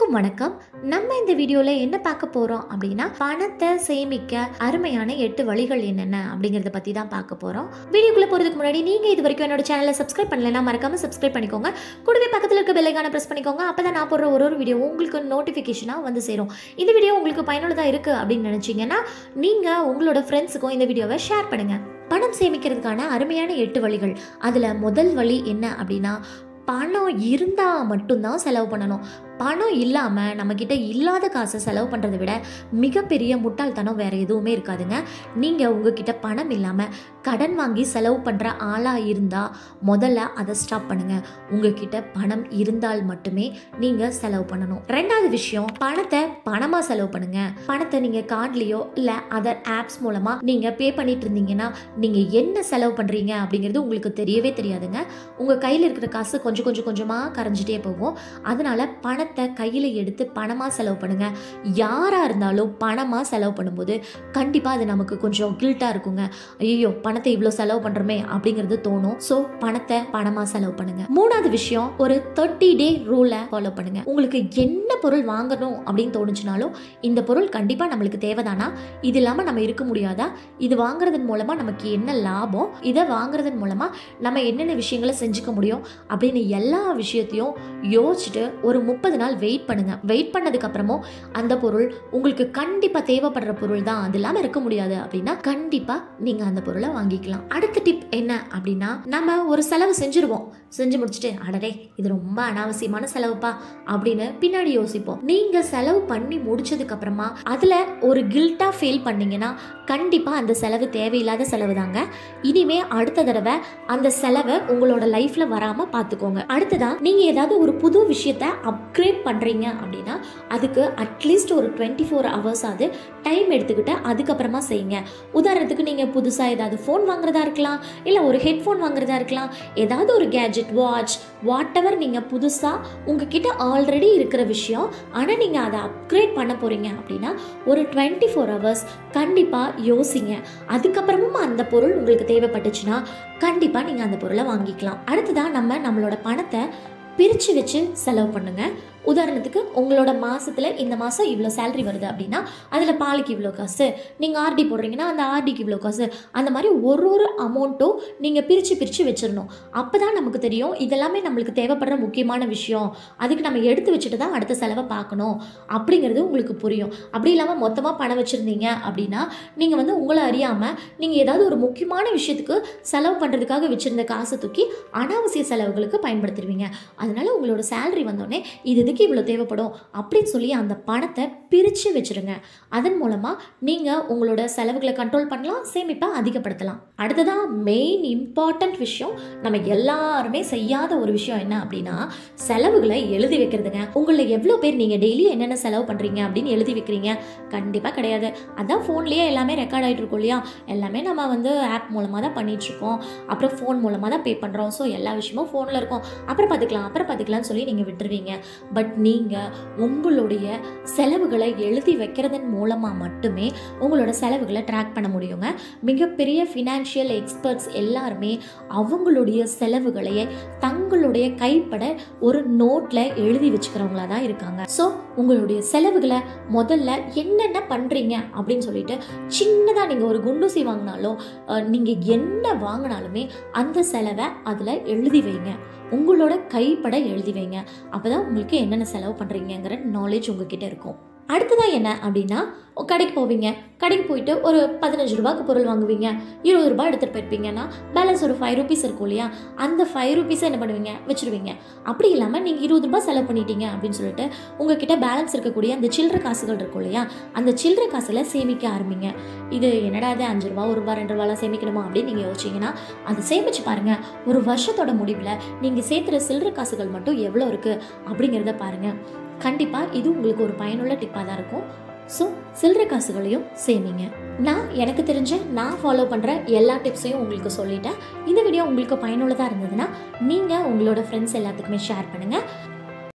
எல்லாருக்கும் வணக்கம் நம்ம இந்த வீடியோல என்ன பார்க்க போறோம் அப்படின்னா பணத்தை சேமிக்க அருமையான எட்டு வழிகள் என்னென்ன அப்படிங்கறத பத்தி தான் பார்க்க போறோம் வீடியோக்குள்ள போறதுக்கு முன்னாடி நீங்க இது வரைக்கும் என்னோட சேனலை சப்ஸ்கிரைப் பண்ணலைன்னா மறக்காம சப்ஸ்கிரைப் பண்ணிக்கோங்க கூடவே பக்கத்துல இருக்க பெல்லைக்கான பிரஸ் பண்ணிக்கோங்க அப்பதான் நான் போடுற ஒரு ஒரு வீடியோ உங்களுக்கு நோட்டிபிகேஷனா வந்து சேரும் இந்த வீடியோ உங்களுக்கு பயனுள்ளதா இருக்கு அப்படின்னு நினைச்சீங்கன்னா நீங்க உங்களோட ஃப்ரெண்ட்ஸுக்கும் இந்த வீடியோவை ஷேர் பண்ணுங்க பணம் சேமிக்கிறதுக்கான அருமையான எட்டு வழிகள் அதுல முதல் வழி என்ன அப்படின்னா பணம் இருந்தால் மட்டும்தான் செலவு பண்ணணும் பணம் இல்லாமல் நம்மக்கிட்ட இல்லாத காசை செலவு பண்ணுறதை விட மிகப்பெரிய முட்டாள்தனம் வேறு எதுவுமே இருக்காதுங்க நீங்கள் உங்ககிட்ட பணம் இல்லாமல் கடன் வாங்கி செலவு பண்ணுற ஆளாக இருந்தால் முதல்ல அதை ஸ்டாப் பண்ணுங்கள் உங்ககிட்ட பணம் இருந்தால் மட்டுமே நீங்கள் செலவு பண்ணணும் ரெண்டாவது விஷயம் பணத்தை பணமாக செலவு பண்ணுங்க பணத்தை நீங்கள் கார்ட்லேயோ இல்லை அதர் ஆப்ஸ் மூலமாக நீங்கள் பே பண்ணிட்டு இருந்தீங்கன்னா நீங்கள் என்ன செலவு பண்ணுறீங்க அப்படிங்கிறது உங்களுக்கு தெரியவே தெரியாதுங்க உங்கள் கையில் இருக்கிற காசு கொஞ்சம் கொஞ்சம் கொஞ்சமாக கரைஞ்சிட்டே போகும் அதனால பணத்தை கையில் எடுத்து பணமாக செலவு பண்ணுங்க யாராக இருந்தாலும் பணமாக செலவு பண்ணும்போது கண்டிப்பாக அது நமக்கு கொஞ்சம் கில்ட்டாக இருக்குங்க ஐயோ பணத்தை இவ்வளோ செலவு பண்ணுறோமே அப்படிங்கிறது தோணும் ஸோ பணத்தை பணமாக செலவு பண்ணுங்க மூணாவது விஷயம் ஒரு தேர்ட்டி டே ரூலை ஃபாலோ பண்ணுங்க உங்களுக்கு என்ன பொருள் வாங்கணும் அப்படின்னு தோணுச்சுனாலும் இந்த பொருள் கண்டிப்பாக நம்மளுக்கு தேவைதானா இது இல்லாமல் நம்ம இருக்க முடியாதா இது வாங்குறதன் மூலமாக நமக்கு என்ன லாபம் இதை வாங்குறதன் மூலமாக நம்ம என்னென்ன விஷயங்களை செஞ்சுக்க முடியும் அப்படின்னு எல்லா விஷயத்தையும் யோசிச்சுட்டு ஒரு முப்பது நாள் வெயிட் பண்ணுங்க வெயிட் பண்ணதுக்கு அப்புறமும் அந்த பொருள் உங்களுக்கு கண்டிப்பா தேவைப்படுற பொருள் தான் அது இல்லாம இருக்க முடியாது அப்படின்னா கண்டிப்பா நீங்க அந்த பொருளை வாங்கிக்கலாம் அடுத்த டிப் என்ன அப்படின்னா நம்ம ஒரு செலவு செஞ்சிருவோம் செஞ்சு முடிச்சுட்டு அடடே இது ரொம்ப அனாவசியமான செலவுப்பா அப்படின்னு பின்னாடி யோசிப்போம் நீங்க செலவு பண்ணி முடிச்சதுக்கு அப்புறமா அதுல ஒரு கில்ட்டா ஃபீல் பண்ணீங்கன்னா கண்டிப்பா அந்த செலவு தேவையில்லாத செலவு தாங்க இனிமே அடுத்த தடவை அந்த செலவை உங்களோட லைஃப்ல வராம பார்த்துக்கோங்க அடுத்ததா நீங்க ஏதாவது ஒரு புது விஷயத்த அப்கிரேட் பண்றீங்க அப்படின்னா அதுக்கு அட்லீஸ்ட் ஒரு டுவெண்ட்டி ஃபோர் ஹவர்ஸ் ஆகுது டைம் எடுத்துக்கிட்டு அதுக்கப்புறமா செய்யுங்க உதாரணத்துக்கு நீங்க புதுசா ஏதாவது ஃபோன் வாங்குறதா இருக்கலாம் இல்ல ஒரு ஹெட்ஃபோன் வாங்குறதா இருக்கலாம் ஏதாவது ஒரு கேஜெட் வாட்ச் வாட் எவர் நீங்க புதுசா உங்ககிட்ட ஆல்ரெடி இருக்கிற விஷயம் ஆனா நீங்க அதை அப்கிரேட் பண்ண போறீங்க அப்படின்னா ஒரு டுவெண்ட்டி ஃபோர் ஹவர்ஸ் கண்டிப்பா யோசிங்க அதுக்கப்புறமும் அந்த பொருள் உங்களுக்கு தேவைப்பட்டுச்சுன்னா கண்டிப்பா நீங்க அந்த பொருளை வாங்கிக்கலாம் அடுத்ததா நம்ம நம்மளோட பணத்தை பிரித்து வச்சு செலவு பண்ணுங்க உதாரணத்துக்கு உங்களோட மாசத்துல இந்த மாதம் இவ்வளோ சேலரி வருது அப்படின்னா அதில் பாலுக்கு இவ்வளோ காசு நீங்கள் ஆர்டி போடுறீங்கன்னா அந்த ஆர்டிக்கு இவ்வளோ காசு அந்த மாதிரி ஒரு ஒரு அமௌண்ட்டும் நீங்கள் பிரித்து பிரித்து வச்சிடணும் அப்போ தான் நமக்கு தெரியும் இதெல்லாமே நம்மளுக்கு தேவைப்படுற முக்கியமான விஷயம் அதுக்கு நம்ம எடுத்து வச்சுட்டு தான் அடுத்த செலவை பார்க்கணும் அப்படிங்கிறது உங்களுக்கு புரியும் அப்படி இல்லாமல் மொத்தமாக பணம் வச்சுருந்தீங்க அப்படின்னா நீங்கள் வந்து உங்களை அறியாமல் நீங்கள் ஏதாவது ஒரு முக்கியமான விஷயத்துக்கு செலவு பண்ணுறதுக்காக வச்சுருந்த காசை தூக்கி அனாவசிய செலவுகளுக்கு பயன்படுத்திடுவீங்க அதனால உங்களோட சேலரி வந்தோடனே இது இதுக்கு இவ்வளோ தேவைப்படும் அப்படின்னு சொல்லி அந்த பணத்தை பிரித்து வச்சுருங்க அதன் மூலமாக நீங்கள் உங்களோட செலவுகளை கண்ட்ரோல் பண்ணலாம் சேமிப்பை அதிகப்படுத்தலாம் அடுத்ததான் மெயின் இம்பார்ட்டண்ட் விஷயம் நம்ம எல்லாருமே செய்யாத ஒரு விஷயம் என்ன அப்படின்னா செலவுகளை எழுதி வைக்கிறதுங்க உங்களில் எவ்வளோ பேர் நீங்கள் டெய்லி என்னென்ன செலவு பண்ணுறீங்க அப்படின்னு எழுதி வைக்கிறீங்க கண்டிப்பாக கிடையாது அதான் ஃபோன்லேயே எல்லாமே ரெக்கார்ட் ஆகிட்டு இருக்கும் இல்லையா எல்லாமே நம்ம வந்து ஆப் மூலமாக தான் பண்ணிகிட்ருக்கோம் அப்புறம் ஃபோன் மூலமாக தான் பே பண்ணுறோம் ஸோ எல்லா விஷயமும் ஃபோனில் இருக்கும் அப்புறம் பார்த்துக்கலாம் அப்புறம் பார்த்துக்கலாம்னு சொல்லி நீங்கள் விட்டுருவீங்க பட் நீங்கள் உங்களுடைய செலவுகளை எழுதி வைக்கிறதன் மூலமாக மட்டுமே உங்களோட செலவுகளை ட்ராக் பண்ண முடியுங்க மிகப்பெரிய ஃபினான்ஷியல் எக்ஸ்பர்ட்ஸ் எல்லாருமே அவங்களுடைய செலவுகளையே தங்களுடைய கைப்பட ஒரு நோட்டில் எழுதி வச்சுக்கிறவங்களா தான் இருக்காங்க ஸோ உங்களுடைய செலவுகளை முதல்ல என்னென்ன பண்ணுறீங்க அப்படின்னு சொல்லிட்டு சின்னதாக நீங்கள் ஒரு குண்டூசி வாங்கினாலும் நீங்கள் என்ன வாங்கினாலுமே அந்த செலவை அதில் எழுதி வைங்க உங்களோட கைப்பட எழுதி வைங்க அப்போ தான் உங்களுக்கு என்னென்ன செலவு பண்ணுறீங்கிற நாலேஜ் உங்ககிட்ட இருக்கும் அடுத்ததான் என்ன அப்படின்னா கடைக்கு போவீங்க கடைக்கு போயிட்டு ஒரு பதினஞ்சு ரூபாய்க்கு பொருள் வாங்குவீங்க இருபது ரூபாய் எடுத்துகிட்டு போயிருப்பீங்கன்னா பேலன்ஸ் ஒரு ஃபைவ் ருபீஸ் இருக்கும் இல்லையா அந்த ஃபைவ் ருபீஸை என்ன பண்ணுவீங்க வச்சுருவீங்க அப்படி இல்லாமல் நீங்கள் இருபது ரூபாய் செலவு பண்ணிட்டீங்க அப்படின்னு சொல்லிட்டு உங்ககிட்ட பேலன்ஸ் இருக்கக்கூடிய அந்த சில்லற காசுகள் இருக்கும் இல்லையா அந்த சில்லற காசில் சேமிக்க ஆரம்பிங்க இது என்னடா அது அஞ்சு ரூபா ஒரு ரூபா ரெண்டு ரூபாலாம் சேமிக்கணுமா அப்படின்னு நீங்கள் யோசிச்சிங்கன்னா அதை சேமிச்சு பாருங்கள் ஒரு வருஷத்தோட முடிவில் நீங்கள் சேர்த்துற சில்லற காசுகள் மட்டும் எவ்வளோ இருக்குது அப்படிங்கிறத பாருங்கள் கண்டிப்பாக இது உங்களுக்கு ஒரு பயனுள்ள டிப்பாக தான் இருக்கும் ஸோ சில்லற காசுகளையும் சேமிங்க நான் எனக்கு தெரிஞ்ச நான் ஃபாலோ பண்ணுற எல்லா டிப்ஸையும் உங்களுக்கு சொல்லிட்டேன் இந்த வீடியோ உங்களுக்கு பயனுள்ளதாக இருந்ததுன்னா நீங்கள் உங்களோட ஃப்ரெண்ட்ஸ் எல்லாத்துக்குமே ஷேர் பண்ணுங்கள்